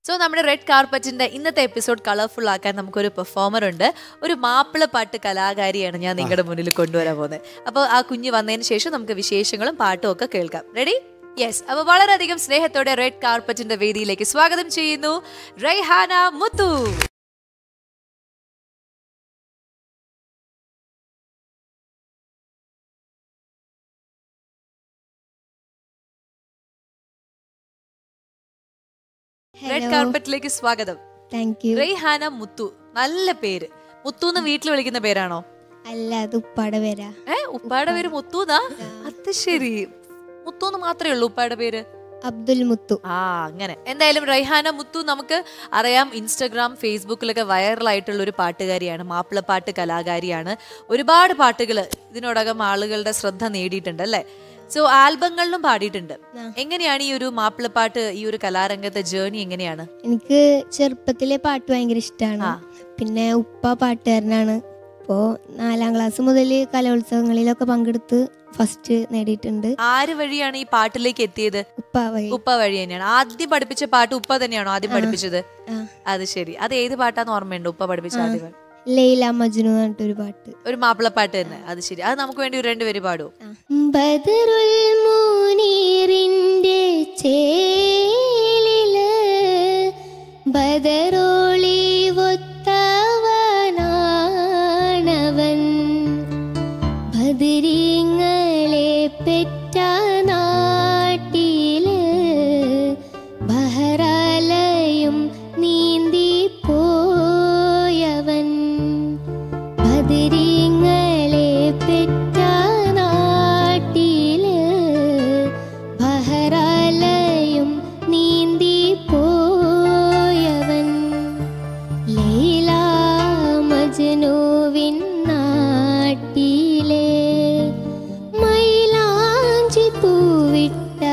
So നമ്മുടെ red കാർപ്പറ്റിന്റെ ഇന്നത്തെ episode colourful ആക്കാൻ നമുക്കൊരു പെർഫോമർ ഉണ്ട് ഒരു മാപ്പിള പാട്ട് കലാകാരിയാണ് ഞാൻ നിങ്ങളുടെ മുന്നിൽ കൊണ്ടുവരാൻ പോകുന്നത് അപ്പോൾ ആ കുഞ്ഞ് വന്നതിന് ശേഷം നമുക്ക് വിശേഷങ്ങളും പാട്ടും ഒക്കെ കേൾക്കാം റെഡി യെസ് അപ്പോൾ വളരെയധികം സ്നേഹത്തോടെ റെഡ് കാർപ്പറ്റിന്റെ വേദിയിലേക്ക് സ്വാഗതം ചെയ്യുന്നു റൈഹാന മുത്തു റെഡ് കാർപ്പറ്റിലേക്ക് സ്വാഗതം താങ്ക് യു റൈഹാന മുത്തു നല്ല പേര് മുത്തു എന്ന് വീട്ടിൽ വിളിക്കുന്ന പേരാണോ അല്ല അത് ഉപ്പാടെ പേരാ ഏ ഉപ്പായുടെ പേര് മുത്തുന്നാ അത് ശരി മുത്തുന്ന് മാത്രമേ ഉള്ളൂ ഉപ്പായുടെ പേര് അബ്ദുൽ മുത്തു ആ അങ്ങനെ എന്തായാലും റൈഹാന മുത്തു നമുക്ക് അറിയാം ഇൻസ്റ്റഗ്രാം ഫേസ്ബുക്കിലൊക്കെ വൈറലായിട്ടുള്ള ഒരു പാട്ടുകാരിയാണ് മാപ്പിളപ്പാട്ട് കലാകാരിയാണ് ഒരുപാട് പാട്ടുകൾ ഇതിനോടകം ആളുകളുടെ ശ്രദ്ധ നേടിയിട്ടുണ്ട് അല്ലേ സോ ആൽബങ്ങളിലും പാടിയിട്ടുണ്ട് ആ. എങ്ങനെയാണ് ഈ ഒരു മാപ്പിളപ്പാട്ട് ഈ ഒരു കലാരംഗത്തെ ജേർണി എങ്ങനെയാണ് എനിക്ക് ചെറുപ്പത്തിലെ പാട്ട് ഭയങ്കര ഇഷ്ടമാണ് ആ. പിന്നെ ഉപ്പ പാട്ടുകാരനാണ് ഇപ്പോൾ നാലാം ക്ലാസ് മുതൽ കലോത്സവങ്ങളിലൊക്കെ പങ്കെടുത്ത് ഫസ്റ്റ് നേടിയിട്ടുണ്ട് ആര് വഴിയാണ് ഈ പാട്ടിലേക്ക് എത്തിയത് ഉപ്പ വഴി ഉപ്പ വഴി തന്നെയാണ് ആദ്യം പഠിപ്പിച്ച പാട്ട് ഉപ്പ തന്നെയാണോ ആദ്യം പഠിപ്പിച്ചത് ആ. അത് ശരി അത് ഏത് പാട്ടാന്ന് ഓർമ്മയുണ്ടോ ഉപ്പ പഠിപ്പിച്ച ആ. ആദ്യം ലൈല മജ്നു എന്ന് പറഞ്ഞിട്ടൊരു പാട്ട് ഒരു മാപ്പിളപ്പാട്ട് തന്നെ അത് ശരി അത് നമുക്ക് വേണ്ടി ഒരു രണ്ടുപേര് പാടുമോ ബദറുൽ മുനീറിന്റെ ചേലില് ബദറോളി ഒത്തവനാണവൻ ബദരീങ്ങളെ പെറ്റ നാട്ടില് ബഹറാലയും നീന്തി പോയവൻ ബദരീങ്ങളെ പെറ്റ നാട്ടില് ബഹറാലയും നീന്തി പോയവൻ ലൈല മജ്നുവിൻ നാട്ടിലെ മൈലാഞ്ചി പൂവിട്ട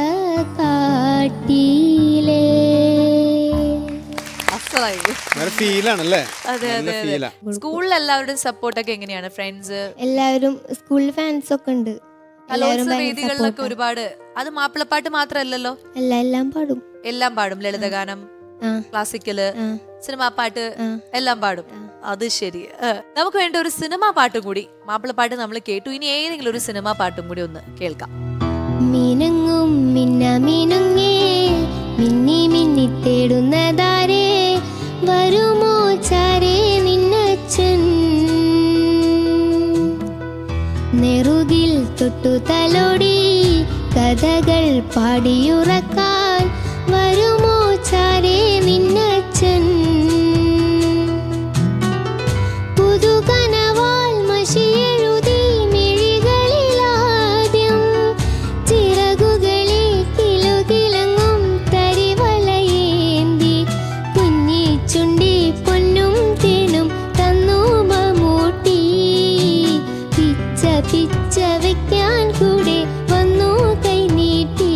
കാട്ടിലെ അസലായി നല്ല ഫീലാണല്ലേ അതെ നല്ല അതെ അതെ ഫീലാ സ്കൂളിൽ എല്ലാവരുടെയും സപ്പോർട്ടൊക്കെ എങ്ങനെയാണ് ഫ്രണ്ട്സ് എല്ലാവരും സ്കൂളിൽ ഫാൻസ് ഒക്കെ ഉണ്ട് എല്ലാവരും കലോത്സവ ഭയങ്കര വേദികളിലൊക്കെ support ആ. ഒരുപാട് അത് മാപ്പിളപ്പാട്ട് മാത്രമല്ലല്ലോ അല്ല എല്ലാം പാടും എല്ലാം പാടും ലളിതഗാനം ആ ക്ലാസിക്കല് ആ സിനിമാ പാട്ട് ആ എല്ലാം പാടും അത് ശരി ആ. നമുക്ക് വേണ്ട ഒരു സിനിമാ പാട്ടും കൂടി മാപ്പിളപ്പാട്ട് നമ്മൾ കേട്ടു ഇനി ഏതെങ്കിലും ഒരു സിനിമാ പാട്ടും കൂടി ഒന്ന് കേൾക്കാം മിനുങ്ങും മിന്ന മിനുങ്ങേ മിന്നി മിന്നി തേടുന്നതാരേ വരുമോ ചാരേ നിന്നച്ഛൻ നെറുകിൽ തൊട്ടു തലോടി കഥകൾ പാടിയുറക്കാൻ വരുമോ ചാരേ നിന്നച്ഛൻ പുതുകനവാൽ മഷിയെഴുതി മിഴികളിലാദ്യം ചിറകുകളെ കിലുകിലങ്ങും തരിവലയേന്തി കുഞ്ഞിച്ചുണ്ടി പൊന്നും തേനും തന്നു മമ്മൂട്ടി പിച്ച പിച്ച വെക്കാൻ കൂടെ വന്നു കൈനീട്ടി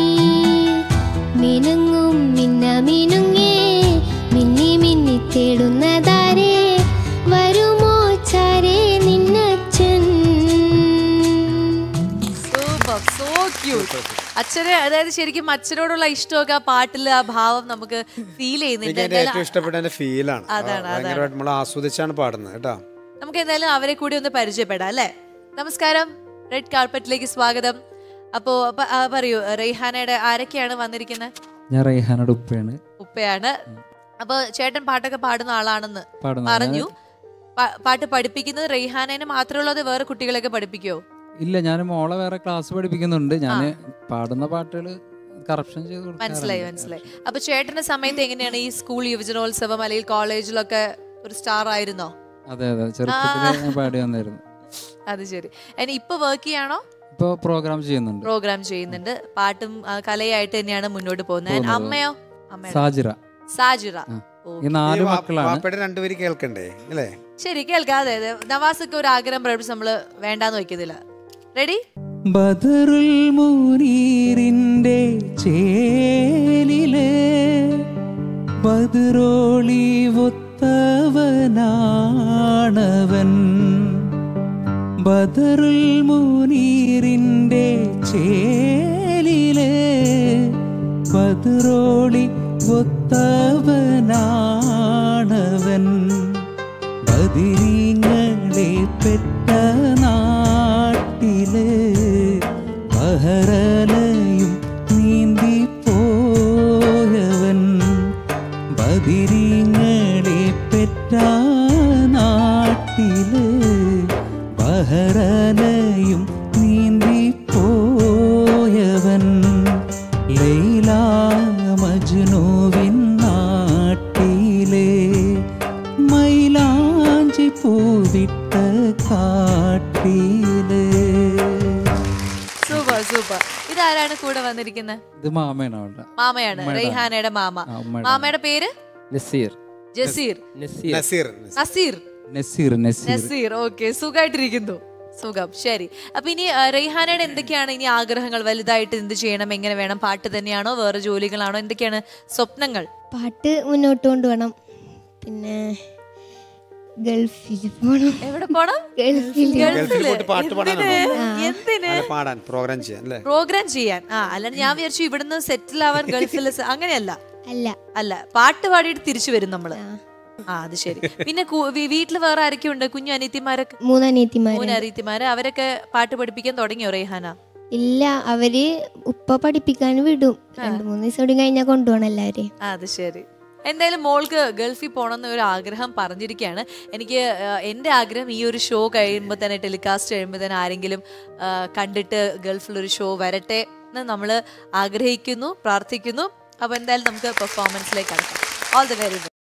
മിനുങ്ങും മിന്ന മിനുങ്ങേ മിന്നി മിന്നി തേടുന്നതാരേ വരുമോ ചാരേ നിന്നച്ഛൻ സൂപ്പർ സോ ക്യൂട്ട് അച്ഛന് അതായത് ശരിക്കും അച്ഛനോടുള്ള ഇഷ്ടമൊക്കെ ആ പാട്ടിൽ ആ ഭാവം നമുക്ക് ഫീൽ ചെയ്യുന്നുണ്ട് എനിക്ക് എന്റെ ഏറ്റവും ഇഷ്ടപ്പെട്ട എന്റെ ഫീലാണ് അതാണ്, ഭയങ്കരമായിട്ട് നമ്മൾ ആസ്വദിച്ചാണ് പാടുന്നത് കേട്ടോ നമുക്ക് എന്തായാലും അവരെ കൂടി ഒന്ന് പരിചയപ്പെടാം അല്ലേ നമസ്കാരം റെഡ് കാർപ്പറ്റിലേക്ക് സ്വാഗതം അപ്പോ പ- ആ, പറയൂ റെയ്ഹാനയുടെ ആരൊക്കെയാണ് വന്നിരിക്കുന്നത് ഞാൻ റൈഹാനയുടെ ഉപ്പയാണ് ഉപ്പയാണ് അപ്പൊ ചേട്ടൻ പാട്ടൊക്കെ പാടുന്ന ആളാണെന്ന് പാടുന്നത് പറഞ്ഞു പ- പാട്ട് പഠിപ്പിക്കുന്നത് റെയ്ഹാനെ മാത്രമേ ഉള്ളത് വേറെ കുട്ടികളെയൊക്കെ പഠിപ്പിക്കോ ഇല്ല ഞാൻ മോളെ വേറെ ക്ലാസ് പഠിപ്പിക്കുന്നുണ്ട് ഞാൻ പാടുന്ന പാട്ടുകൾ കറപ്ഷൻ ചെയ്ത് കൊടുക്കാറുണ്ട്. മനസ്സിലായി മനസ്സിലായി അപ്പൊ ചേട്ടന്റെ സമയത്ത് എങ്ങനെയാണ് ഈ സ്കൂൾ യുവജനോത്സവം അല്ലെങ്കിൽ കോളേജിലൊക്കെ ഒരു സ്റ്റാർ ആയിരുന്നോ അതെ അതെ ചെറുപ്പത്തില് ഞാൻ പാടി വന്നായിരുന്നു അത് ശരി ഇനി ഇപ്പൊ വർക്ക് ചെയ്യാണോ ഇപ്പൊ പ്രോഗ്രാം ചെയ്യുന്നുണ്ട് പ്രോഗ്രാം ചെയ്യുന്നുണ്ട് പാട്ടും ആ, കലയായിട്ട് തന്നെയാണ് മുന്നോട്ട് പോകുന്നത് പോകുന്നത്. അമ്മയോ അമ്മയുടെ സാജിറ സാജിറ ആ. ഓ, ഈ നാല് ഈ വാ- മക്കളാണ് വാപ്പയുടെ രണ്ടുപേര് കേൾക്കണ്ടേ അല്ലേ ശരി കേൾക്കാതെ നവാസൊക്കെ ഒരു ആഗ്രഹം പ്രകടിപ്പിച്ച് നമ്മള് വേണ്ടാന്ന് വെക്കുന്നില്ല റെഡി ബദറുൽ മുനീറിന്റെ ചേലിലെ ബദറോളി ഒത്തവനാണവൻ ബദറുൽ മുനീറിന്റെ ചേലിലെ ബദറോളി ഒത്തവനാണവൻ ബദിരീങ്ങളെ പെട്ട നാട്ടില് ബഹറലയും നീന്തി പോയവൻ ബദിരീങ്ങളെ പെറ്റ നാട്ടില് ബഹറലയും നീന്തി പോയവൻ ലൈല മജ്നുവിൻ നാട്ടിലെ മൈലാഞ്ചി പൂവിട്ട കാട്ടിലെ സൂപ്പർ സൂപ്പർ ഇതാരാണ് കൂടെ വന്നിരിക്കുന്നത് ഇത് മാമയാണ് അവളുടെ മാമയാണ് ഉമ്മയുടെ. റെയ്ഹാനയുടെ മാമ ആ, ഉമ്മയുടെ. മാമയുടെ പേര് നസീർ ജസീർ നസീർ നസീർ നസീർ നസീർ നസീർ നസീർ ഓക്കെ സുഖമായിട്ടിരിക്കുന്നു സുഖം ശരി അപ്പൊ ഇനി ആ, റെയ്ഹാനയുടെ എന്തൊക്കെയാണ് ഇനി ആഗ്രഹങ്ങൾ വലുതായിട്ട് എന്ത് ചെയ്യണം എങ്ങനെ വേണം പാട്ട് തന്നെയാണോ വേറെ ജോലികളാണോ എന്തൊക്കെയാണ് സ്വപ്നങ്ങൾ പാട്ട് മുന്നോട്ട് കൊണ്ടുപോകണം പിന്നെ ഗൾഫിൽ പോകണം എവിടെ പോണം ഗൾഫിൽ ഗൾഫിൽ പോയിട്ട് പാട്ട് പാടാനാണോ എന്തിന് അല്ല, പാടാൻ പ്രോഗ്രാം ചെയ്യാൻ അല്ലേ പ്രോഗ്രാം ചെയ്യാൻ ആ അല്ലാണ്ട് ഞാൻ വിചാരിച്ചു ഇവിടുന്ന് സെറ്റിൽ ആവാൻ ഗൾഫിൽ സ- അങ്ങനെയല്ല അല്ല അല്ല പാട്ട് പാടിയിട്ട് തിരിച്ചു വരും നമ്മള് ആ. ആ അത് ശരി പിന്നെ കു- വീ- വീട്ടില് വേറെ ആരൊക്കെ ഉണ്ട് കുഞ്ഞു അനിയത്തിമാരൊക്കെ മൂന്ന് അനിയത്തിമാര് മൂന്ന് അനിയത്തിമാര് അവരൊക്കെ പാട്ട് പഠിപ്പിക്കാൻ തുടങ്ങിയോ റെയ്ഹാന ഇല്ല അവര് ഉപ്പ പഠിപ്പിക്കാൻ വിടും രണ്ടു മൂന്ന് ദിവസം കൂടി കഴിഞ്ഞാൽ കൊണ്ടുപോകണം എല്ലാവരെയും ആ, അത് ശരി എന്തായാലും മോൾക്ക് ഗൾഫിൽ പോകണം എന്നൊരു ആഗ്രഹം പറഞ്ഞിരിക്കുകയാണ് എനിക്ക് ആ, എൻ്റെ ആഗ്രഹം ഈ ഒരു ഷോ കഴിയുമ്പോൾ തന്നെ ടെലികാസ്റ്റ് കഴിയുമ്പോൾ തന്നെ ആരെങ്കിലും ആ, കണ്ടിട്ട് ഗൾഫിൽ ഒരു ഷോ വരട്ടെ എന്ന് നമ്മൾ ആഗ്രഹിക്കുന്നു പ്രാർത്ഥിക്കുന്നു അപ്പോൾ എന്തായാലും നമുക്ക് പെർഫോമൻസിലേക്ക് കടക്കാം ഓൾ ദി വെരി